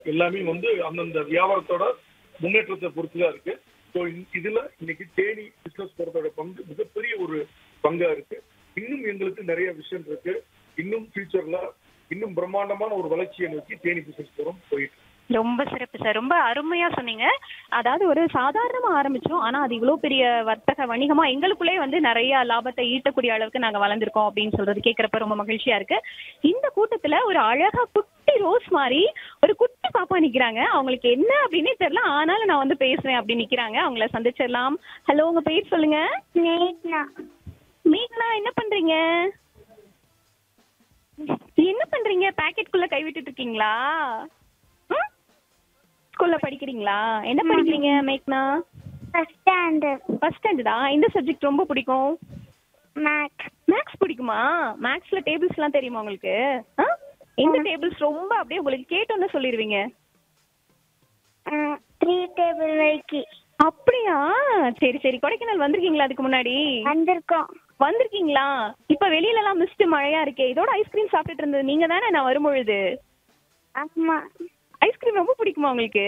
எல்லாமே வந்து அந்தந்த வியாபாரத்தோட முன்னேற்றத்தை பொறுத்து தான் இருக்கு ஸோ இதுல இன்னைக்கு தேனி பிசினஸ் போறதோட பங்கு மிகப்பெரிய ஒரு பங்கா இருக்கு இன்னும் எங்களுக்கு நிறைய விஷயம் இருக்கு இன்னும் ஃபியூச்சர்ல இன்னும் பிரம்மாண்டமான ஒரு வளர்ச்சியை நோக்கி தேனி பிசினஸ் போறோம் போயிட்டு இருக்கு. ரொம்ப சிறப்பு சார் ரொம்ப அருமையா சொன்னீங்க அதாவது ஒரு சாதாரணமா ஆரம்பிச்சோம் ஆனா அது இவ்வளவு பெரிய வர்த்தக வணிகமா எங்களுக்குள்ளே வந்து நிறைய லாபத்தை ஈட்டக்கூடிய அளவுக்கு நாங்க வளர்ந்துருக்கோம் அப்படின்னு சொல்றது கேட்கறப்ப ரொம்ப மகிழ்ச்சியா இருக்கு இந்த கூட்டத்துல ஒரு அழகா குட்டி ரோஸ் மாதிரி ஒரு குட்டி பாப்பா நிக்கிறாங்க அவங்களுக்கு என்ன அப்படின்னே தெரியல ஆனாலும் நான் வந்து பேசுறேன் அப்படின்னு நிக்கிறாங்க அவங்கள சந்திச்சிடலாம் ஹலோ உங்க பேர் சொல்லுங்க மேக்னா மேகனா என்ன பண்றீங்க என்ன பண்றீங்க பாக்கெட் குள்ள கை விட்டுட்டு இருக்கீங்களா ம்? ஸ்கூல்ல படிக்கிறீங்களா என்ன படிக்கிறீங்க மேக்னா ஃபர்ஸ்ட் ஸ்டாண்டர்ட் ஃபர்ஸ்ட் ஸ்டாண்டர்டா எந்த சப்ஜெக்ட் ரொம்ப பிடிக்கும் மேக்ஸ் மேக்ஸ் பிடிக்குமா மேக்ஸ்ல டேபிள்ஸ் எல்லாம் தெரியுமா உங்களுக்கு ஆ? எந்த டேபிள்ஸ் ரொம்ப அப்படியே உங்களுக்கு கேட்டோன்னு சொல்லிடுவீங்க த்ரீ டேபிள் வரைக்கும் அப்படியா சரி சரி கொடைக்கானல் வந்திருக்கீங்களா அதுக்கு முன்னாடி வந்திருக்கோம் வந்திருக்கீங்களா இப்ப வெளியில எல்லாம் மிஸ்ட் மழையா இருக்கே இதோட ஐஸ்கிரீம் சாப்பிட்டுட்டு இருந்தது நீங்க தானே நான் வரும்பொழுது ஆமா ஐஸ்கிரீம் ரொம்ப பிடிக்குமா உங்களுக்கு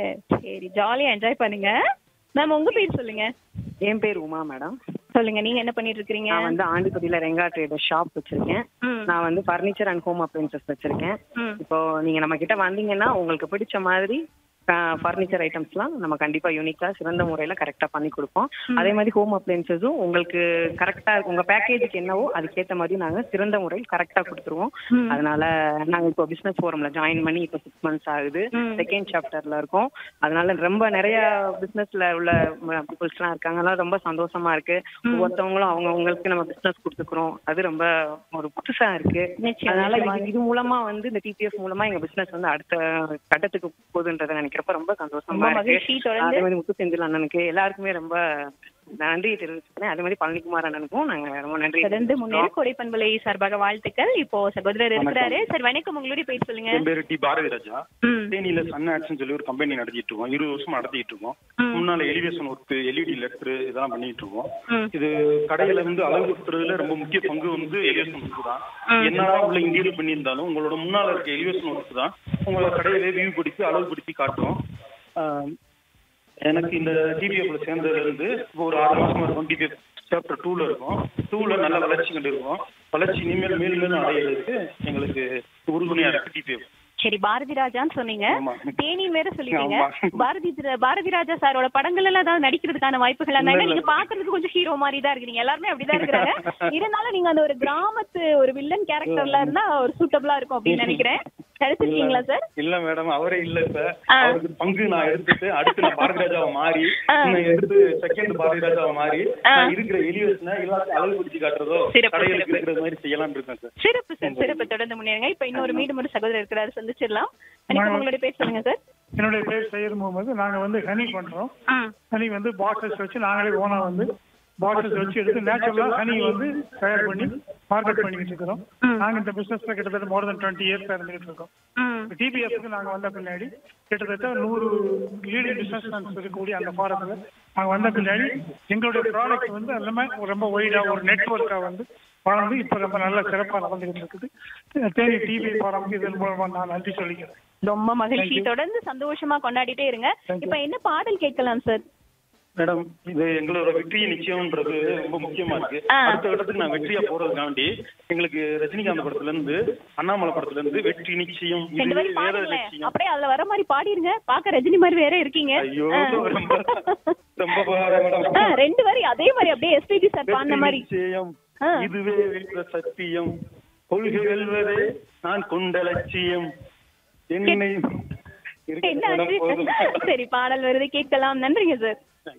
சரி ஜாலியா என்ஜாய் பண்ணுங்க மேம் உங்க பேர் சொல்லுங்க என் பேர் உமா மேடம் சொல்லுங்க நீங்க என்ன பண்ணிட்டு இருக்கீங்க நான் வந்து ஆண்டிப்பட்டியில ரெங்கா ட்ரேடர் ஷாப் வச்சிருக்கேன் ம். நான் வந்து ஃபர்னிச்சர் அண்ட் ஹோம் அப்ளைன்சஸ் வச்சிருக்கேன் ம். இப்போ நீங்க நம்ம கிட்ட வந்தீங்கன்னா உங்களுக்கு பிடிச்ச மாதிரி ஃபர்னிச்சர் ஐட்டம்ஸ்லாம் நம்ம கண்டிப்பா யூனிக்கா சிறந்த முறையில கரெக்டா பண்ணி கொடுப்போம் அதே மாதிரி ஹோம் அப்ளைன்சஸும் உங்களுக்கு கரெக்டா உங்க பேக்கேஜுக்கு என்னவோ அதுக்கேத்த மாதிரி நாங்க சிறந்த முறையில் கரெக்டா கொடுத்துருவோம் ம். அதனால நாங்க இப்போ பிசினஸ் ஃபோரம்ல ஜாயின் பண்ணி இப்போ சிக்ஸ் மந்த்ஸ் ஆகுது ம். செகண்ட் சாப்டர்ல இருக்கோம் அதனால ரொம்ப நிறைய பிசினஸ்ல உள்ள பீப்புள்ஸ்லாம் இருக்காங்க அதனால ரொம்ப சந்தோஷமா இருக்கு ஒவ்வொருத்தவங்களும் அவங்க அவங்களுக்கு நம்ம பிசினஸ் கொடுத்துக்கிறோம் அது ரொம்ப ஒரு புதுசா இருக்கு நிச்சயம், அதனால நிச்சயமா. இது- இது மூலமா வந்து இந்த டிபிஎஃப் மூலமா எங்க பிசினஸ் வந்து அடுத்த கட்டத்துக்கு போகுதுன்றதை நினைக்கிறப்ப ரொம்ப ரொம்ப சந்தோஷமா மகிழ்ச்சி, இருக்கு தொடர்ந்து. அதே மாதிரி முத்து செந்தில் அண்ணனுக்கு எல்லாருக்குமே ரொம்ப நன்றி தெரிவிச்சுக்கிறேன் அதே மாதிரி பழனிக்குமார் அண்ணனுக்கும் நாங்க ரொம்ப நன்றி தொடர்ந்து முன்னேற தெரிவிச்சுக்கிறோம். கோடை பண்பலை சார்பாக வாழ்த்துக்கள் இப்போ சகோதரர் இருக்கிறாரு சார் வணக்கம் உங்களுடைய பேர் சொல்லுங்க என் பேரு டி பாரதி ராஜா ம். தேனியில சன் ஆட்ஸ்னு சொல்லி ஒரு கம்பெனி நடத்திட்டு இருக்கோம் இருபது வருஷமா நடத்திட்டு இருக்கோம் ம். முன்னால எலிவேஷன் ஒர்க் எல்இடி லெட்டர் இதெல்லாம் பண்ணிட்டு இருக்கோம் ம். இது கடையில வந்து அளவு கொடுக்கறதுல ரொம்ப முக்கிய பங்கு வந்து எலிவேஷன் ஒர்க் தான் என்னதான் உள்ள இன்டீரியர் பண்ணியிருந்தாலும் உங்களோட முன்னால இருக்க எலிவேஷன் ஒர்க் தான் உங்களோட கடையில வியூ பிடிச்சி அளவு பிடிச்சி காட்டும் ஆஹ் எனக்கு இந்த டிபிஎஃப்ல சேர்ந்ததுல இருந்து இப்போ ஒரு ஆறு மாசமா இருக்கும் டிபிஎஃப் சாப்டர் டூல இருக்கும் டூல நல்ல வளர்ச்சி கண்டு இருக்கோம் வளர்ச்சி இனிமேல் மேலும் மேலும் அடையிறதுக்கு எங்களுக்கு உறுதுணையா இருக்கு டிபிஎஃப் சரி பாரதி ராஜான்னு சொன்னீங்க ஆமா. தேனி வேற சொல்லிட்டீங்க ஆமா. பாரதி பாரதி ராஜா சாரோட படங்கள் எல்லாம் ஏதாவது நடிக்கிறதுக்கான வாய்ப்புகள் அந்த இல்ல, இல்ல. நீங்க பாக்குறதுக்கு கொஞ்சம் ஹீரோ மாதிரி தான் இருக்கிறீங்க எல்லாருமே அப்படிதான் இருக்கிறாங்க இருந்தாலும் நீங்க அந்த ஒரு கிராமத்து ஒரு வில்லன் கேரக்டர்ல இருந்தா ஒரு சூட்டபிளா இருக்கும் அப்படின்னு நினைக்கிறேன் கிடைச்சிருக்கீங்களா சார் இல்ல மேடம் அவரே இல்ல இப்ப ஆ. அவருக்கு பங்கு நான் எடுத்துட்டு அடுத்து நான் பாரதி ராஜாவை மாறி ஆ. நான் எடுத்து செகண்ட் பாரதி ராஜாவை மாறி ஆ. நான் இருக்கிற எலிவேஷனை எல்லாத்தையும் அளவு பிடிச்சு காட்டுறதோ சிறப்பு, கடைகளுக்கு சிறப்பு. இருக்கிற மாதிரி செய்யலாம்னு இருக்கேன் சார் சிறப்பு சார் சிறப்பு தொடர்ந்து முன்னேறுங்க இப்ப இன்னொரு மீண்டும் ஒரு சகோதரர் இருக்கிறாரு சந்திச்சிடலாம் வணக்கம் உங்களுடைய பேர் சொல்லுங்க சார் என்னுடைய பேர் சையது முகமது நாங்க வந்து ஹனி பண்றோம் ம் ஹனி வந்து பாட்டில்ஸ் வச்சு நாங்களே ஓனா வந்து பாட்டில்ஸ் வச்சு எடுத்து நேச்சுரலா ஹனி வந்து தயார் பண்ணி மார்க்கெட் பண்ணிக்கிட்டு இருக்கிறோம் ம். நாங்க இந்த பிசினஸ்ல கிட்டத்தட்ட மோர் தென் டுவெண்ட்டி இயர்ஸ் இருந்துகிட்டு இருக்கோம் ம் டிபிஎஸ்க்கு நாங்க வந்த பின்னாடி கிட்டத்தட்ட நூறு லீடிங் பிசினஸ் இருக்கக்கூடிய அந்த ஃபாரத்துல நாங்க வந்த பின்னாடி எங்களுடைய ப்ராடக்ட் வந்து எல்லாமே ரொம்ப ஒய்டா ஒரு நெட்ஒர்க்கா வந்து வளர்ந்து இப்ப ரொம்ப நல்ல சிறப்பா நடந்துகிட்டு இருக்குது தேனி டிவி ஃபாரம்க்கு இதன் மூலமா நான் நன்றி சொல்லிக்கிறேன் ரொம்ப மகிழ்ச்சி Thank you. தொடர்ந்து சந்தோஷமா கொண்டாடிட்டே இருங்க Thank you. இப்ப என்ன பாடல் கேட்கலாம் சார் மேடம் இது எங்களோட வெற்றி நிச்சயம்ன்றது ரொம்ப முக்கியமா இருக்கு ஆ. அடுத்த கட்டத்துக்கு நான் வெற்றியா போறதுக்காண்டி எங்களுக்கு ரஜினிகாந்த் படத்துல இருந்து அண்ணாமலை படத்துல இருந்து வெற்றி நிச்சயம் ரெண்டு இதுவே பேரும் வேற பாடுங்களேன் லட்சியம் அப்படியே அதுல வர மாதிரி பாடிருங்க பாக்க ரஜினி மாதிரி வேற இருக்கீங்க ஐயோ ஆ. ரொம்ப ரொம்ப பாவம் ஆ, மேடம் ரெண்டு வரி அதே மாதிரி அப்படியே எஸ்பிபி சார் பாடின மாதிரி நிச்சயம் ஆ. இதுவே வென்ற சத்தியம் கொள்கை வெல்வதே நான் கொண்ட லட்சியம் என்னை இருக்கு என்ன மேடம், ஆச்சு? போதும். சரி பாடல் வருது கேட்கலாம் நன்றிங்க சார்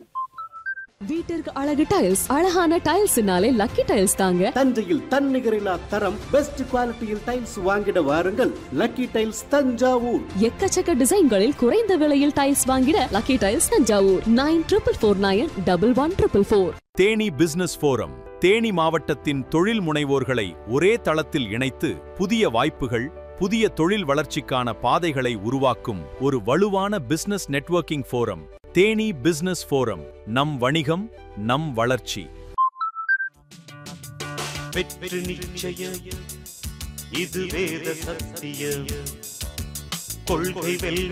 வீட்டிற்கு அழகு டைல்ஸ் அழகான டைல்ஸ்னாலே லக்கி டைல்ஸ் தாங்க தஞ்சையில் தன்னிகரில்லா தரம் பெஸ்ட் குவாலிட்டியில் டைல்ஸ் வாங்கிட வாருங்கள் லக்கி டைல்ஸ் தஞ்சாவூர் எக்கச்சக்க டிசைன்களில் குறைந்த விலையில் டைல்ஸ் வாங்கிட Lucky Tiles Thanjavur nine triple four nine double one triple four Theni business forum Theni மாவட்டத்தின் தொழில் முனைவோர்களை ஒரே தளத்தில் இணைத்து புதிய வாய்ப்புகள் புதிய தொழில் வளர்ச்சிக்கான பாதைகளை உருவாக்கும் ஒரு வலுவான business networking forum Theni business forum நம் வணிகம் நம் வளர்ச்சி வெற்றி நிச்சயம் இது வேத சத்தியம் கொள்கை வெல்வ